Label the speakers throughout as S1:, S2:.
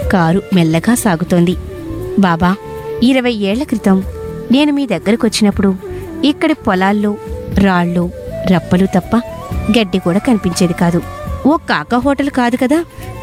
S1: car మెల్లగా సాగుతోంది బాబా ఇరవై ఏళ్ల క్రితం నేను మీ దగ్గరకు వచ్చినప్పుడు ఇక్కడి పొలాల్లో రాళ్ళు రప్పలు తప్ప గడ్డి కూడా కనిపించేది కాదు ఓ కాకా హోటల్ కాదు కదా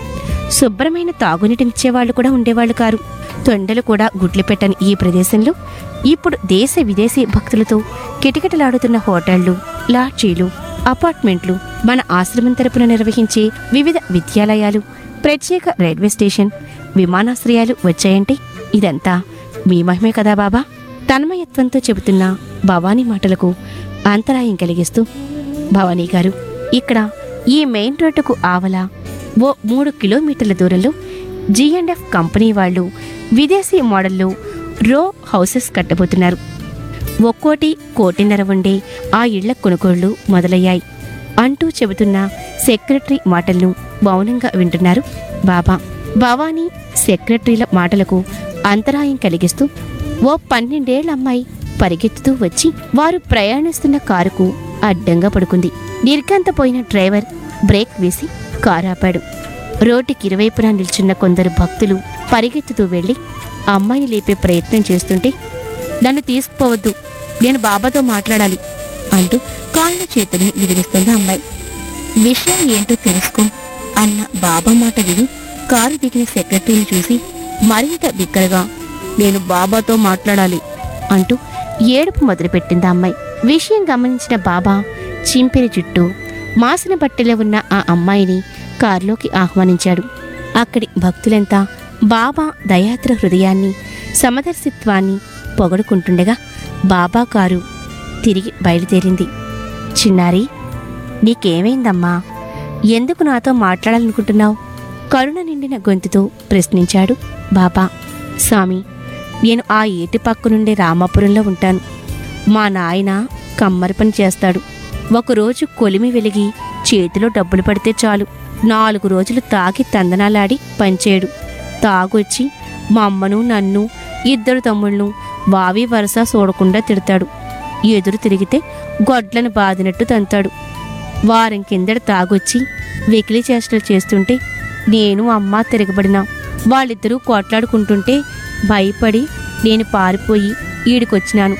S1: శుభ్రమైన తాగునీటినిచ్చేవాళ్లు కూడా ఉండేవాళ్లు కారు తొండలు కూడా గుడ్లు పెట్టని ఈ ప్రదేశంలో ఇప్పుడు దేశ విదేశీ భక్తులతో కిటకిటలాడుతున్న హోటళ్లు లాడ్జీలు అపార్ట్మెంట్లు మన ఆశ్రమం తరపున నిర్వహించే వివిధ విద్యాలయాలు ప్రత్యేక రైల్వే స్టేషన్ విమానాశ్రయాలు వచ్చాయంటే ఇదంతా మీ మహిమే కదా బాబా తన్మయత్వంతో చెబుతున్న భవానీ మాటలకు అంతరాయం కలిగిస్తూ భవానీ గారు ఇక్కడ ఈ మెయిన్ రోడ్డుకు ఆవల ఓ మూడు కిలోమీటర్ల దూరంలో జీఎండ్ఎఫ్ కంపెనీ వాళ్ళు విదేశీ మోడల్లో రో హౌసెస్ కట్టబోతున్నారు ఒక్కోటి కోటిన్నర ఉండే ఆ ఇళ్ల కొనుగోళ్లు మొదలయ్యాయి అంటూ చెబుతున్న సెక్రటరీ మాటలను మౌనంగా వింటున్నారు బాబా భవానీ సెక్రటరీల మాటలకు అంతరాయం కలిగిస్తూ ఓ పన్నెండేళ్ల అమ్మాయి పరిగెత్తుతూ వచ్చి వారు ప్రయాణిస్తున్న కారుకు అడ్డంగా పడుకుంది నిర్గంతపోయిన డ్రైవర్ బ్రేక్ వేసి కారు ఆపాడు రోడ్డుకి ఇరువైపులా నిల్చున్న కొందరు భక్తులు పరిగెత్తుతూ వెళ్లి ఆ అమ్మాయిని లేపే ప్రయత్నం చేస్తుంటే నన్ను తీసుకుపోవద్దు నేను బాబాతో మాట్లాడాలి అంటూ కాళ్ళ చేతుల్ని విదిలిస్తుంది ఆ అమ్మాయి విషయం ఏంటో తెలుసుకో అన్న బాబా మాట విని కారు దిగిన సెక్రటరీని చూసి మరింత బిగ్గరగా నేను బాబాతో మాట్లాడాలి అంటూ ఏడుపు మొదలుపెట్టింది ఆ అమ్మాయి విషయం గమనించిన బాబా చింపిరి చుట్టూ మాసిన బట్టెలో ఉన్న ఆ అమ్మాయిని కారులోకి ఆహ్వానించాడు అక్కడి భక్తులంతా బాబా దయాత్ర హృదయాన్ని సమదర్శిత్వాన్ని పొగడుకుంటుండగా బాబా కారు తిరిగి బయలుదేరింది చిన్నారి నీకేమైందమ్మా ఎందుకు నాతో మాట్లాడాలనుకుంటున్నావు కరుణ నిండిన గొంతుతో ప్రశ్నించాడు బాబా స్వామి నేను ఆ ఏటి పక్క నుండి రామాపురంలో ఉంటాను మా నాయన కమ్మరి పని చేస్తాడు ఒకరోజు కొలిమి వెలిగి చేతిలో డబ్బులు పడితే చాలు నాలుగు రోజులు తాగి తందనాలాడి పంచేడు తాగొచ్చి మా అమ్మను నన్ను ఇద్దరు తమ్ముళ్ళను వావి వరస చూడకుండా తిడతాడు ఎదురు తిరిగితే గొడ్లను బాదినట్టు తంతాడు వారం కిందట తాగొచ్చి వెకిలి చేష్టలు చేస్తుంటే నేను అమ్మ తిరగబడినా వాళ్ళిద్దరూ కోట్లాడుకుంటుంటే భయపడి నేను పారిపోయి ఈడికొచ్చినాను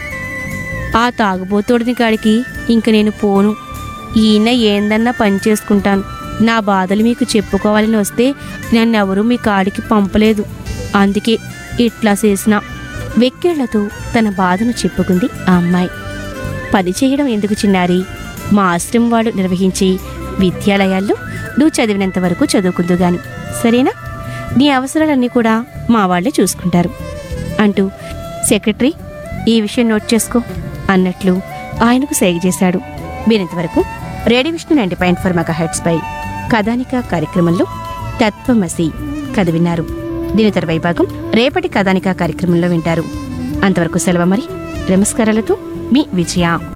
S1: ఆ తాగుబోతోడిని కాడికి ఇంక నేను పోను ఈయన ఏందన్నా పని చేసుకుంటాను నా బాధలు మీకు చెప్పుకోవాలని వస్తే నన్నెవరూ మీ కాడికి పంపలేదు అందుకే ఇట్లా చేసిన వెక్కేళ్లతో తన బాధను చెప్పుకుంది ఆ అమ్మాయి పని చేయడం ఎందుకు చిన్నారి మా ఆశ్రమం వాళ్ళు నిర్వహించే విద్యాలయాల్లో నువ్వు చదివినంత వరకు చదువుకుందు గాని సరేనా నీ అవసరాలన్నీ కూడా మా వాళ్ళే చూసుకుంటారు అంటూ సెక్రటరీ ఈ విషయం నోట్ చేసుకో అన్నట్లు ఆయనకు సేగ చేశాడు వీరింతవరకు radio Vishnu ninety point four megahertz పై కథానిక కార్యక్రమంలో తత్వమసి కథ విన్నారు దీని తర్వాయి భాగం రేపటి కథానిక కార్యక్రమంలో వింటారు అంతవరకు సెలవు మరి నమస్కారాలతో మీ విజయ